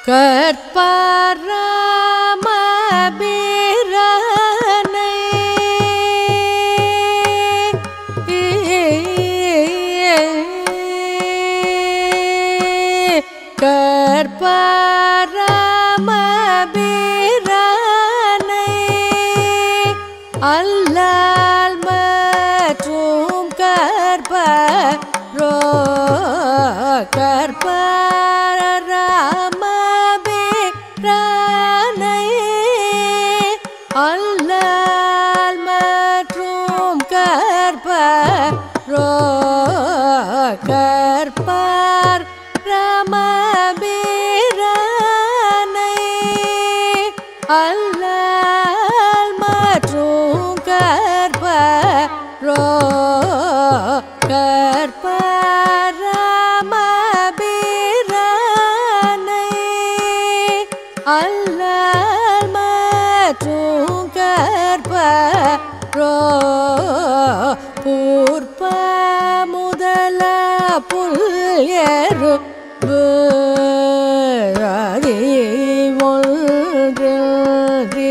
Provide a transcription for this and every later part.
கற்பரமபிரனை கற்பரமபிரனை அல்லால் மற்றும் கற்பரோ கற்பரமபிரனை அல்லால் மற்றும் கற்பரோ கற்பர் ரமபிரனை அல்லால் மற்றும் கற்பரோ கற்பரமபிரனை அல்லால் மற்றும் கற்பரோ பூர்ப்ப முதல புல்யரு அதி ஒன்றி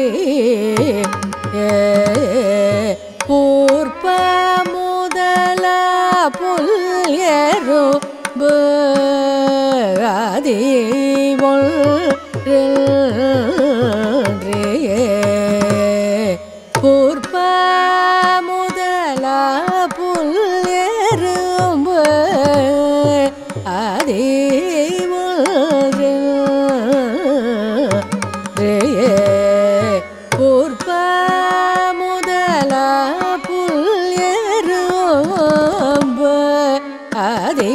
பூர்ப்ப முதல புல்யரு அதி பூர்ப்ப முதல புல்யரும்பு அதே பூர்ப்ப முதல புல்யரும்பு அதே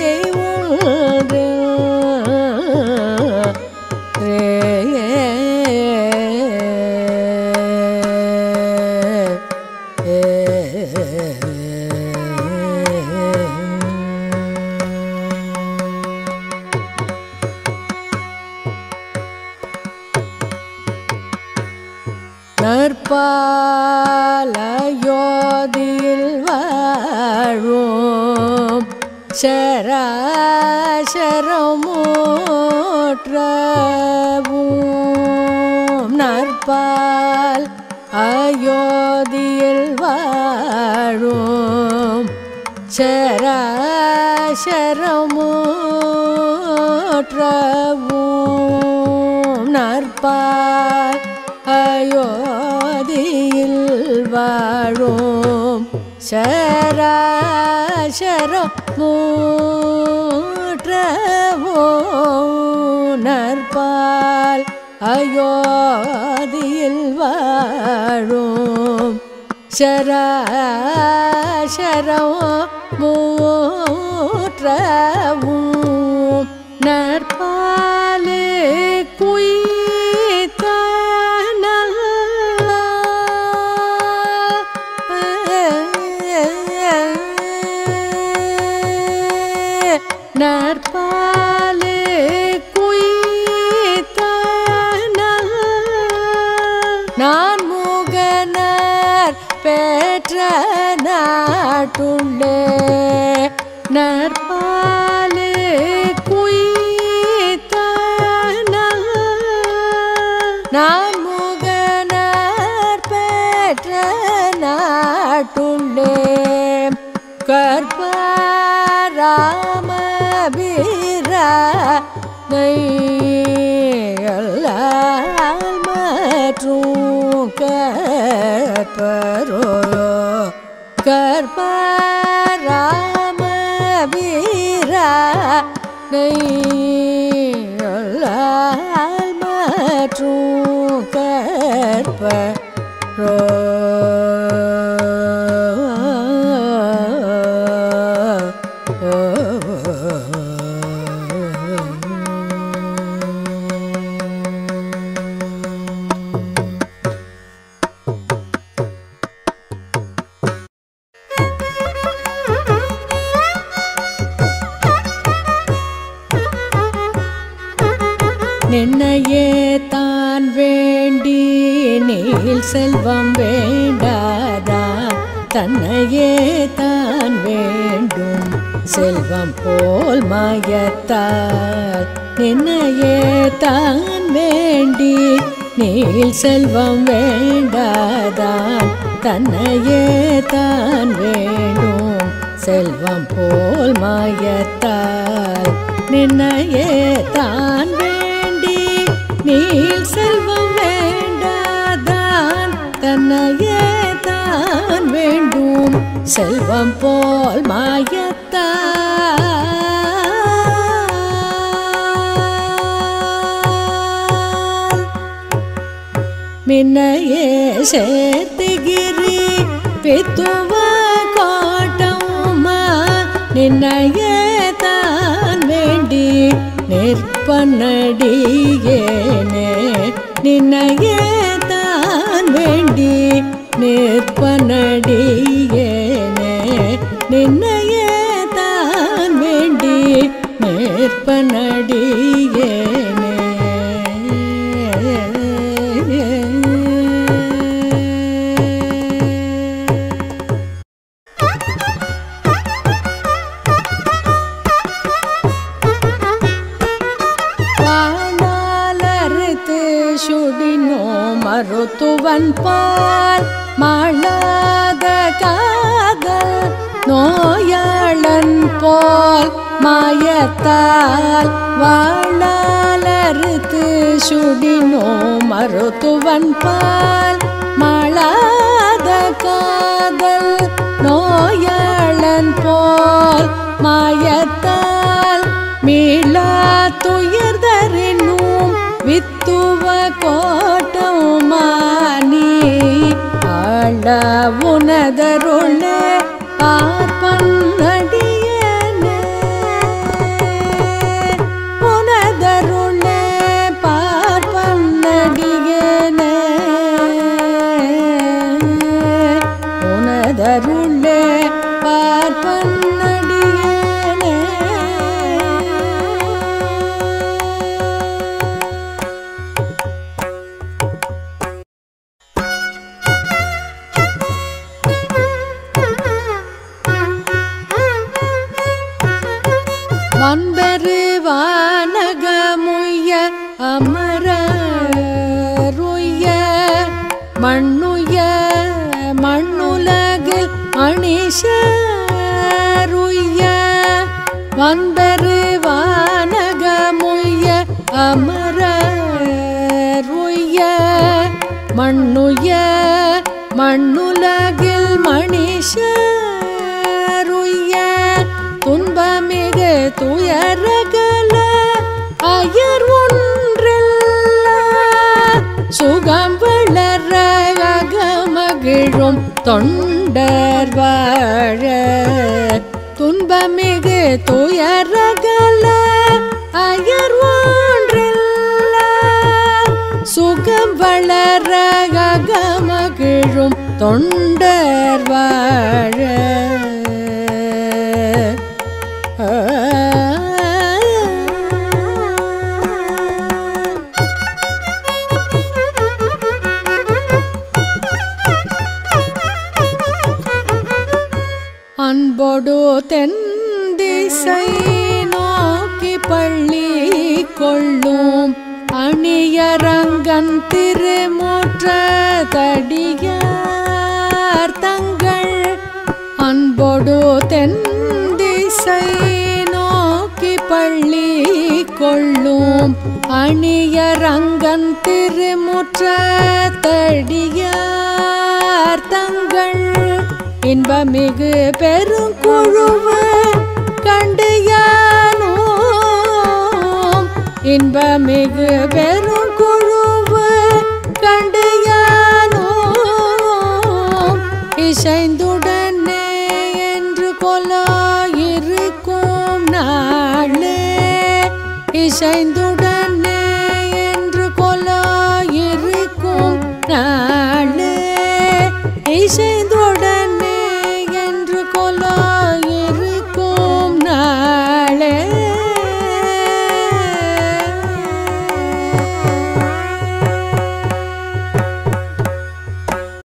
நற்பாலயோதியில் வாழும் சராசரமோற்றவும் நற்பால் அயோத்தியில் வாழும் சராசரமோற்றவும் நற்பால் அயோத்தியில் வாழும் சராசரமூற்றவும் நற்பால் அயோத்தியில் வாழும் சராசரமூற்றவும் நற்பாலே குய்த்த நற்பாலே குய்த்த நான் முகனர் பெற்ற நாட்டுள்ளே நற்பாலே குய்த்த நான் முகனர் பெற்ற நாட்டுள்ளே கற்பராம வீரா நெய்யல்லால் மற்றும் கற்பரோ கற்பராம வீரா நெய்யல்லால் மற்றும் கற்பரோ நின்னையே தான் வேண்டி நீல் செல்வம் வேண்டாதா தன்னையே தான் வேண்டும் செல்வம் போல் மாயத்தால் நின்னையே தான் வேண்டி நீல் செல்வம் வேண்டாதான் தன்னையே தான் வேண்டும் செல்வம் போல் மாயத்தால் நின்னையே தான் வேண்டி நீல் செல்வம் வேண்டாதான் தன்னையே தான் வேண்டும் செல்வம் போல் மாயத்தால் மின்னையே சேர்த்துகிரி பித்துவ கோட்டமா நின்னையே தான் வேண்டி நிற்பனடியேனே நின்னையே தான் வேண்டி நிற்பனடியேனே நின்னையே தான் வேண்டி நிற்பனடியேனே வாழாலறுத்து சுடினோ மருத்துவன் பால் மாளாத காதல் நோயாளன் போல் மாயத்தால் வாழாலறுத்து சுடினோ மருத்துவன் பால் மாளாத காதல் நோயாளன் போல் மாயத்தால் மீளா துயர்தரினும் வித்துவ கோட்டமானி ஆள உனதருள பார்ப்பன்னடியனே உனதருள பார்ப்பன்னடியனே உனதருள பார்ப்பன்னடியனே வன்பெரு வானகமுய்ய அமரருய்ய மண்ணுய மண்ணுலகில் மணிஷருய்ய வன்பெரு வானகமுய்ய அமரருய்ய மண்ணுய மண்ணுலகில் மணிஷருய்ய துன்பமிகு துயரகல அயர் ஒன்றில்ல சுகம் வளர அகமகிழும் தொண்டர் வாழ துன்பமிகு துயரகல அயர் ஒன்றில்ல சுகம் வளர அகமகிழும் தொண்டர் வாழ அன்பொடு தென் திசை நோக்கி பள்ளி கொள்ளும் அணியரங்கன் திருமுற்ற தடியார் தங்கள் அன்பொடு தென் திசை நோக்கி பள்ளி கொள்ளும் அணியரங்கன் திருமுற்ற தடியார் தங்கள் இன்பமிகு பெருங்குழுவு கண்டு யானோம் இன்பமிகு பெருங்குழுவு கண்டு யானோம் இசைந்துடனே என்று கொலாயிருக்கும் நாளே இசைந்துடனே என்று கொலாயிருக்கும் நாளே இசைந்து